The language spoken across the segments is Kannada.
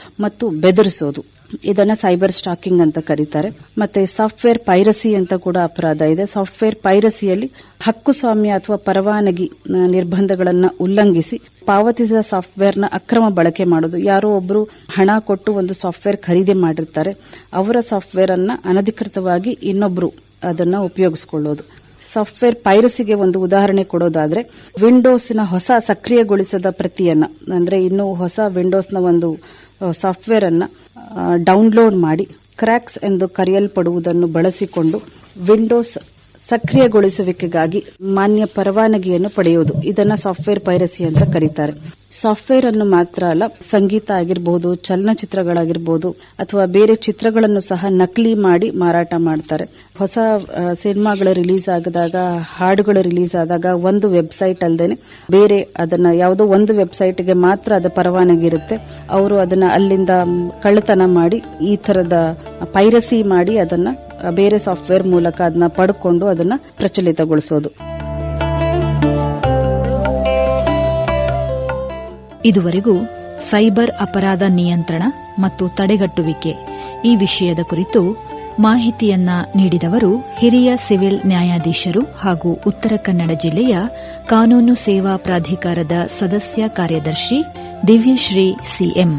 ಮತ್ತು ಬೆದರಿಸೋದು ಇದನ್ನ ಸೈಬರ್ ಸ್ಟಾಕಿಂಗ್ ಅಂತ ಕರೀತಾರೆ ಮತ್ತೆ ಸಾಫ್ಟ್ವೇರ್ ಪೈರಸಿ ಅಂತ ಕೂಡ ಅಪರಾಧ ಇದೆ ಸಾಫ್ಟ್ವೇರ್ ಪೈರಸಿಯಲ್ಲಿ ಹಕ್ಕುಸ್ವಾಮ್ಯ ಅಥವಾ ಪರವಾನಗಿ ಆ, ನಿರ್ಬಂಧಗಳನ್ನ ಉಲ್ಲಂಘಿಸಿ ಪಾವತಿಸಿದ ಸಾಫ್ಟ್ವೇರ್ನ ಅಕ್ರಮ ಬಳಕೆ ಮಾಡೋದು ಯಾರೋ ಒಬ್ರು ಹಣ ಕೊಟ್ಟು ಒಂದು ಸಾಫ್ಟ್ವೇರ್ ಖರೀದಿ ಮಾಡಿರ್ತಾರೆ ಅವರ ಸಾಫ್ಟ್ವೇರ್ ಅನ್ನ ಅನಧಿಕೃತವಾಗಿ ಇನ್ನೊಬ್ರು ಅದನ್ನ ಉಪಯೋಗಿಸಿಕೊಳ್ಳೋದು ಸಾಫ್ಟ್ವೇರ್ ಪೈರಸಿಗೆ ಒಂದು ಉದಾಹರಣೆ ಕೊಡೋದಾದ್ರೆ ವಿಂಡೋಸ್ನ ಹೊಸ ಸಕ್ರಿಯಗೊಳಿಸದ ಪ್ರತಿಯನ್ನ ಅಂದ್ರೆ ಇನ್ನು ಹೊಸ ವಿಂಡೋಸ್ನ ಒಂದು ಸಾಫ್ಟ್ವೇರ್ ಅನ್ನ ಡೌನ್ಲೋಡ್ ಮಾಡಿ ಕ್ರ್ಯಾಕ್ಸ್ ಎಂದು ಕರೆಯಲ್ಪಡುವುದನ್ನು ಬಳಸಿಕೊಂಡು ವಿಂಡೋಸ್ ಸಕ್ರಿಯಗೊಳಿಸುವಿಕೆಗಾಗಿ ಮಾನ್ಯ ಪರವಾನಗಿಯನ್ನು ಪಡೆಯುವುದು ಇದನ್ನ ಸಾಫ್ಟ್ವೇರ್ ಪೈರಸಿ ಅಂತ ಕರೀತಾರೆ ಸಾಫ್ಟ್ವೇರ್ ಅನ್ನು ಮಾತ್ರ ಅಲ್ಲ ಸಂಗೀತ ಆಗಿರಬಹುದು ಚಲನಚಿತ್ರಗಳಾಗಿರ್ಬೋದು ಅಥವಾ ಬೇರೆ ಚಿತ್ರಗಳನ್ನು ಸಹ ನಕಲಿ ಮಾಡಿ ಮಾರಾಟ ಮಾಡ್ತಾರೆ ಹೊಸ ಆ, ಸಿನಿಮಾಗಳು ರಿಲೀಸ್ ಆಗದಾಗ ಹಾಡುಗಳು ರಿಲೀಸ್ ಆದಾಗ ಒಂದು ವೆಬ್ಸೈಟ್ ಅಲ್ಲದೆ ಬೇರೆ ಅದನ್ನ ಯಾವುದೋ ಒಂದು ವೆಬ್ಸೈಟ್ಗೆ ಮಾತ್ರ ಅದ ಪರವಾನಗಿ ಇರುತ್ತೆ ಅವರು ಅದನ್ನ ಅಲ್ಲಿಂದ ಮ್, ಕಳ್ಳತನ ಮಾಡಿ ಈ ತರದ ಪೈರಸಿ ಮಾಡಿ ಅದನ್ನ ಆ, ಬೇರೆ ಸಾಫ್ಟ್ವೇರ್ ಮೂಲಕ ಅದನ್ನ ಪಡ್ಕೊಂಡು ಅದನ್ನ ಪ್ರಚಲಿತಗೊಳಿಸೋದು ಇದುವರೆಗೂ ಸೈಬರ್ ಅಪರಾಧ ನಿಯಂತ್ರಣ ಮತ್ತು ತಡೆಗಟ್ಟುವಿಕೆ ಈ ವಿಷಯದ ಕುರಿತು ಮಾಹಿತಿಯನ್ನ ನೀಡಿದವರು ಹಿರಿಯ ಸಿವಿಲ್ ನ್ಯಾಯಾಧೀಶರು ಹಾಗೂ ಉತ್ತರ ಕನ್ನಡ ಜಿಲ್ಲೆಯ ಕಾನೂನು ಸೇವಾ ಪ್ರಾಧಿಕಾರದ ಸದಸ್ಯ ಕಾರ್ಯದರ್ಶಿ ದಿವ್ಯಶ್ರೀ ಸಿಎಂ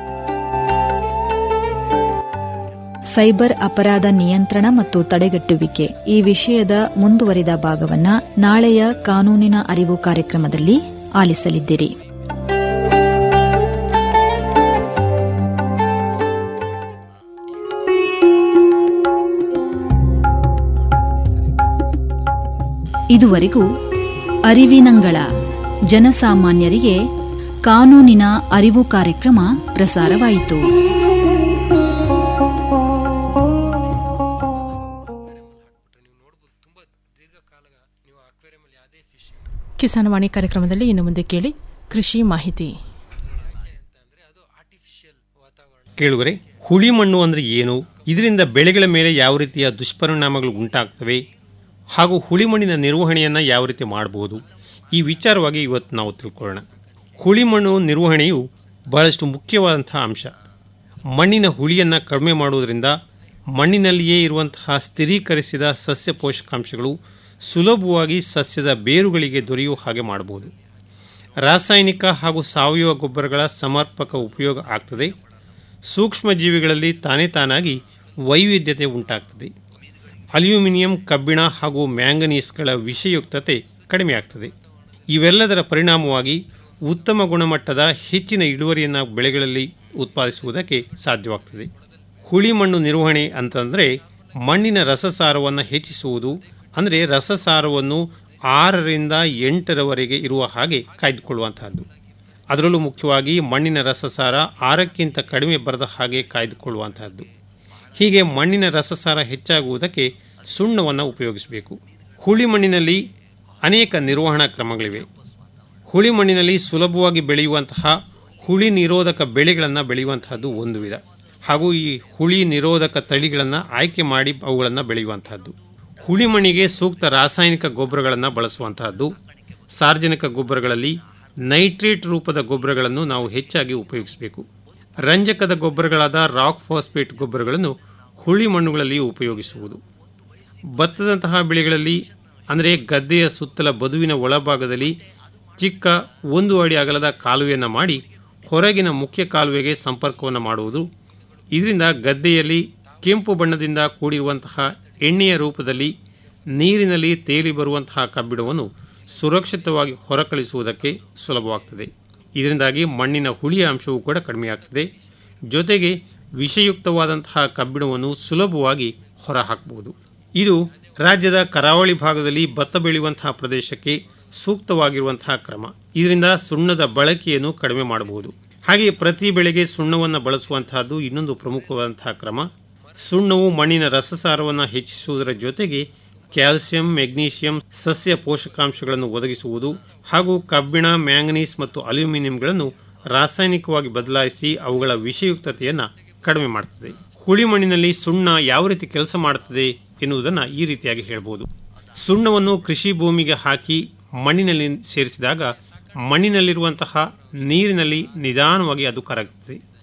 ಸೈಬರ್ ಅಪರಾಧ ನಿಯಂತ್ರಣ ಮತ್ತು ತಡೆಗಟ್ಟುವಿಕೆ ಈ ವಿಷಯದ ಮುಂದುವರಿದ ಭಾಗವನ್ನ ನಾಳೆಯ ಕಾನೂನಿನ ಅರಿವು ಕಾರ್ಯಕ್ರಮದಲ್ಲಿ ಆಲಿಸಲಿದ್ದೀರಿ ಇದುವರೆಗೂ ಅರಿವಿನಂಗಳ ಜನಸಾಮಾನ್ಯರಿಗೆ ಕಾನೂನಿನ ಅರಿವು ಕಾರ್ಯಕ್ರಮ ಪ್ರಸಾರವಾಯಿತು ಕಿಸಾನವಾಣಿ ಕಾರ್ಯಕ್ರಮದಲ್ಲಿ ಇನ್ನು ಮುಂದೆ ಕೇಳಿ ಕೃಷಿ ಮಾಹಿತಿ ಕೇಳುಗರೆ ಹುಳಿ ಮಣ್ಣು ಅಂದರೆ ಏನು ಇದರಿಂದ ಬೆಳೆಗಳ ಮೇಲೆ ಯಾವ ರೀತಿಯ ದುಷ್ಪರಿಣಾಮಗಳು ಉಂಟಾಗ್ತವೆ ಹಾಗೂ ಹುಳಿ ಮಣ್ಣಿನ ನಿರ್ವಹಣೆಯನ್ನು ಯಾವ ರೀತಿ ಮಾಡಬಹುದು ಈ ವಿಚಾರವಾಗಿ ಇವತ್ತು ನಾವು ತಿಳ್ಕೊಳ್ಳೋಣ ಹುಳಿ ಮಣ್ಣು ನಿರ್ವಹಣೆಯು ಬಹಳಷ್ಟು ಮುಖ್ಯವಾದಂತಹ ಅಂಶ ಮಣ್ಣಿನ ಹುಳಿಯನ್ನು ಕಡಿಮೆ ಮಾಡುವುದರಿಂದ ಮಣ್ಣಿನಲ್ಲಿಯೇ ಇರುವಂತಹ ಸ್ಥಿರೀಕರಿಸಿದ ಸಸ್ಯ ಪೋಷಕಾಂಶಗಳು ಸುಲಭವಾಗಿ ಸಸ್ಯದ ಬೇರುಗಳಿಗೆ ದೊರೆಯುವ ಹಾಗೆ ಮಾಡಬಹುದು ರಾಸಾಯನಿಕ ಹಾಗೂ ಸಾವಯವ ಗೊಬ್ಬರಗಳ ಸಮರ್ಪಕ ಉಪಯೋಗ ಆಗ್ತದೆ ಸೂಕ್ಷ್ಮ ಜೀವಿಗಳಲ್ಲಿ ತಾನೇ ತಾನಾಗಿ ವೈವಿಧ್ಯತೆ ಉಂಟಾಗ್ತದೆ ಅಲ್ಯೂಮಿನಿಯಂ ಕಬ್ಬಿಣ ಹಾಗೂ ಮ್ಯಾಂಗನೀಸ್ಗಳ ವಿಷಯುಕ್ತತೆ ಕಡಿಮೆ ಆಗ್ತದೆ ಇವೆಲ್ಲದರ ಪರಿಣಾಮವಾಗಿ ಉತ್ತಮ ಗುಣಮಟ್ಟದ ಹೆಚ್ಚಿನ ಇಳುವರಿಯನ್ನು ಬೆಳೆಗಳಲ್ಲಿ ಉತ್ಪಾದಿಸುವುದಕ್ಕೆ ಸಾಧ್ಯವಾಗ್ತದೆ ಹುಳಿ ಮಣ್ಣು ನಿರ್ವಹಣೆ ಅಂತಂದರೆ ಮಣ್ಣಿನ ರಸಸಾರವನ್ನು ಹೆಚ್ಚಿಸುವುದು ಅಂದರೆ ರಸಸಾರವನ್ನು ಆರರಿಂದ ಎಂಟರವರೆಗೆ ಇರುವ ಹಾಗೆ ಕಾಯ್ದುಕೊಳ್ಳುವಂತಹದ್ದು ಅದರಲ್ಲೂ ಮುಖ್ಯವಾಗಿ ಮಣ್ಣಿನ ರಸಸಾರ ಆರಕ್ಕಿಂತ ಕಡಿಮೆ ಬರದ ಹಾಗೆ ಕಾಯ್ದುಕೊಳ್ಳುವಂತಹದ್ದು ಹೀಗೆ ಮಣ್ಣಿನ ರಸಸಾರ ಹೆಚ್ಚಾಗುವುದಕ್ಕೆ ಸುಣ್ಣವನ್ನು ಉಪಯೋಗಿಸಬೇಕು ಹುಳಿ ಮಣ್ಣಿನಲ್ಲಿ ಅನೇಕ ನಿರ್ವಹಣಾ ಕ್ರಮಗಳಿವೆ ಹುಳಿ ಮಣ್ಣಿನಲ್ಲಿ ಸುಲಭವಾಗಿ ಬೆಳೆಯುವಂತಹ ಹುಳಿ ನಿರೋಧಕ ಬೆಳೆಗಳನ್ನು ಬೆಳೆಯುವಂತಹದ್ದು ಒಂದು ವಿಧ ಹಾಗೂ ಈ ಹುಳಿ ನಿರೋಧಕ ತಳಿಗಳನ್ನು ಆಯ್ಕೆ ಮಾಡಿ ಅವುಗಳನ್ನು ಬೆಳೆಯುವಂತಹದ್ದು ಹುಳಿ ಮಣ್ಣಿಗೆ ಸೂಕ್ತ ರಾಸಾಯನಿಕ ಗೊಬ್ಬರಗಳನ್ನು ಬಳಸುವಂತಹದ್ದು ಸಾರ್ವಜನಿಕ ಗೊಬ್ಬರಗಳಲ್ಲಿ ನೈಟ್ರೇಟ್ ರೂಪದ ಗೊಬ್ಬರಗಳನ್ನು ನಾವು ಹೆಚ್ಚಾಗಿ ಉಪಯೋಗಿಸಬೇಕು ರಂಜಕದ ಗೊಬ್ಬರಗಳಾದ ರಾಕ್ ಫಾಸ್ಫೇಟ್ ಗೊಬ್ಬರಗಳನ್ನು ಹುಳಿ ಮಣ್ಣುಗಳಲ್ಲಿ ಉಪಯೋಗಿಸುವುದು ಭತ್ತದಂತಹ ಬೆಳೆಗಳಲ್ಲಿ ಅಂದರೆ ಗದ್ದೆಯ ಸುತ್ತಲ ಬದುವಿನ ಒಳಭಾಗದಲ್ಲಿ ಚಿಕ್ಕ ಒಂದು ಅಡಿ ಅಗಲದ ಕಾಲುವೆಯನ್ನು ಮಾಡಿ ಹೊರಗಿನ ಮುಖ್ಯ ಕಾಲುವೆಗೆ ಸಂಪರ್ಕವನ್ನು ಮಾಡುವುದು ಇದರಿಂದ ಗದ್ದೆಯಲ್ಲಿ ಕೆಂಪು ಬಣ್ಣದಿಂದ ಕೂಡಿರುವಂತಹ ಎಣ್ಣೆಯ ರೂಪದಲ್ಲಿ ನೀರಿನಲ್ಲಿ ತೇಲಿ ಬರುವಂತಹ ಕಬ್ಬಿಣವನ್ನು ಸುರಕ್ಷಿತವಾಗಿ ಹೊರಕಳಿಸುವುದಕ್ಕೆ ಸುಲಭವಾಗ್ತದೆ ಇದರಿಂದಾಗಿ ಮಣ್ಣಿನ ಹುಳಿಯ ಅಂಶವೂ ಕೂಡ ಕಡಿಮೆಯಾಗ್ತದೆ ಜೊತೆಗೆ ವಿಷಯುಕ್ತವಾದಂತಹ ಕಬ್ಬಿಣವನ್ನು ಸುಲಭವಾಗಿ ಹೊರಹಾಕಬಹುದು ಇದು ರಾಜ್ಯದ ಕರಾವಳಿ ಭಾಗದಲ್ಲಿ ಭತ್ತ ಬೆಳೆಯುವಂತಹ ಪ್ರದೇಶಕ್ಕೆ ಸೂಕ್ತವಾಗಿರುವಂತಹ ಕ್ರಮ ಇದರಿಂದ ಸುಣ್ಣದ ಬಳಕೆಯನ್ನು ಕಡಿಮೆ ಮಾಡಬಹುದು ಹಾಗೆ ಪ್ರತಿ ಬೆಳೆಗೆ ಸುಣ್ಣವನ್ನು ಬಳಸುವಂತಹದ್ದು ಇನ್ನೊಂದು ಪ್ರಮುಖವಾದಂತಹ ಕ್ರಮ ಸುಣ್ಣವು ಮಣ್ಣಿನ ರಸಸಾರವನ್ನು ಹೆಚ್ಚಿಸುವುದರ ಜೊತೆಗೆ ಕ್ಯಾಲ್ಸಿಯಂ ಮೆಗ್ನೀಷಿಯಂ ಸಸ್ಯ ಪೋಷಕಾಂಶಗಳನ್ನು ಒದಗಿಸುವುದು ಹಾಗೂ ಕಬ್ಬಿಣ ಮ್ಯಾಂಗನೀಸ್ ಮತ್ತು ಅಲ್ಯೂಮಿನಿಯಂಗಳನ್ನು ರಾಸಾಯನಿಕವಾಗಿ ಬದಲಾಯಿಸಿ ಅವುಗಳ ವಿಷಯುಕ್ತತೆಯನ್ನು ಕಡಿಮೆ ಮಾಡ್ತದೆ ಹುಳಿ ಮಣ್ಣಿನಲ್ಲಿ ಸುಣ್ಣ ಯಾವ ರೀತಿ ಕೆಲಸ ಮಾಡುತ್ತದೆ ಎನ್ನುವುದನ್ನು ಈ ರೀತಿಯಾಗಿ ಹೇಳ್ಬೋದು ಸುಣ್ಣವನ್ನು ಕೃಷಿ ಭೂಮಿಗೆ ಹಾಕಿ ಮಣ್ಣಿನಲ್ಲಿ ಸೇರಿಸಿದಾಗ ಮಣ್ಣಿನಲ್ಲಿರುವಂತಹ ನೀರಿನಲ್ಲಿ ನಿಧಾನವಾಗಿ ಅದು ಕರಗುತ್ತದೆ